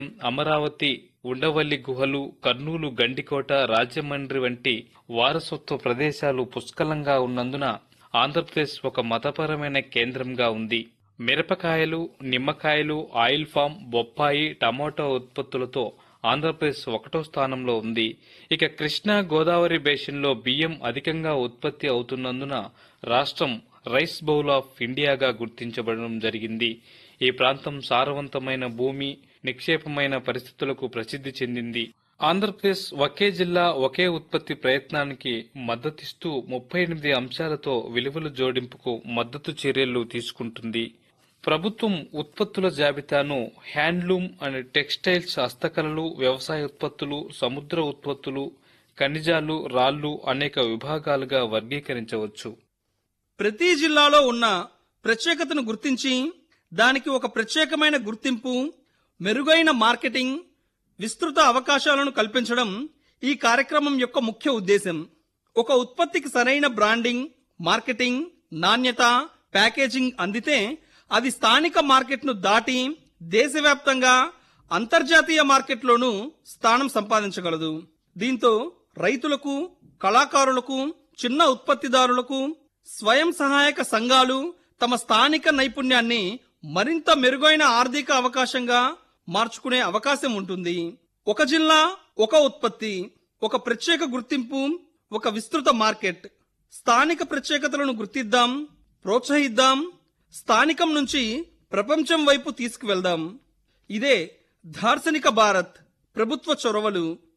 అమరావతి ఉండవల్లి గుహలు కర్నూలు గండికోట రాజమండ్రి వంటి వారసత్వ ప్రదేశాలు పుష్కలంగా ఉన్నందున ఆంధ్రప్రదేశ్ ఒక మతపరమైన కేంద్రంగా ఉంది మిరపకాయలు నిమ్మకాయలు ఆయిల్ ఫామ్ బొప్పాయి టమోటా ఉత్పత్తులతో ఆంధ్రప్రదేశ్ ఒకటో స్థానంలో ఉంది ఇక కృష్ణా గోదావరి బేసిన్లో బియ్యం అధికంగా ఉత్పత్తి అవుతున్నందున రాష్ట్రం రైస్ బౌల్ ఆఫ్ ఇండియాగా గుర్తించబడడం జరిగింది ఈ ప్రాంతం సారవంతమైన భూమి నిక్షేపమైన పరిస్థితులకు ప్రసిద్ధి చెందింది ఆంధ్రప్రదేశ్ ఒకే జిల్లా ఒకే ఉత్పత్తి ప్రయత్నానికి మద్దతిస్తూ ముప్పై ఎనిమిది అంశాలతో విలువల జోడింపుకు మద్దతు చర్యలు తీసుకుంటుంది ప్రభుత్వం ఉత్పత్తుల జాబితాను హ్యాండ్లూమ్ అండ్ టెక్స్టైల్స్ హస్తకళలు వ్యవసాయ ఉత్పత్తులు సముద్ర ఉత్పత్తులు ఖనిజాలు రాళ్లు అనేక విభాగాలుగా వర్గీకరించవచ్చు ప్రతి జిల్లాలో ఉన్న ప్రత్యేకతను గుర్తించి దానికి ఒక ప్రత్యేకమైన గుర్తింపు మెరుగైన మార్కెటింగ్ విస్తృత అవకాశాలను కల్పించడం ఈ కార్యక్రమం యొక్క ముఖ్య ఉద్దేశం ఒక ఉత్పత్తికి సరైన బ్రాండింగ్ మార్కెటింగ్ నాణ్యత ప్యాకేజింగ్ అందితే అది స్థానిక మార్కెట్ను దాటి దేశవ్యాప్తంగా అంతర్జాతీయ మార్కెట్లోనూ స్థానం సంపాదించగలదు దీంతో రైతులకు కళాకారులకు చిన్న ఉత్పత్తిదారులకు స్వయం సహాయక సంఘాలు తమ స్థానిక నైపుణ్యాన్ని మరింత మెరుగైన ఆర్థిక అవకాశంగా మార్చుకునే అవకాశం ఉంటుంది ఒక జిల్లా ఒక ఉత్పత్తి ఒక ప్రత్యేక గుర్తింపు ఒక విస్తృత మార్కెట్ స్థానిక ప్రత్యేకతలను గుర్తిద్దాం ప్రోత్సహిద్దాం స్థానికం నుంచి ప్రపంచం వైపు తీసుకువెళ్దాం ఇదే దార్శనిక భారత్ ప్రభుత్వ చొరవలు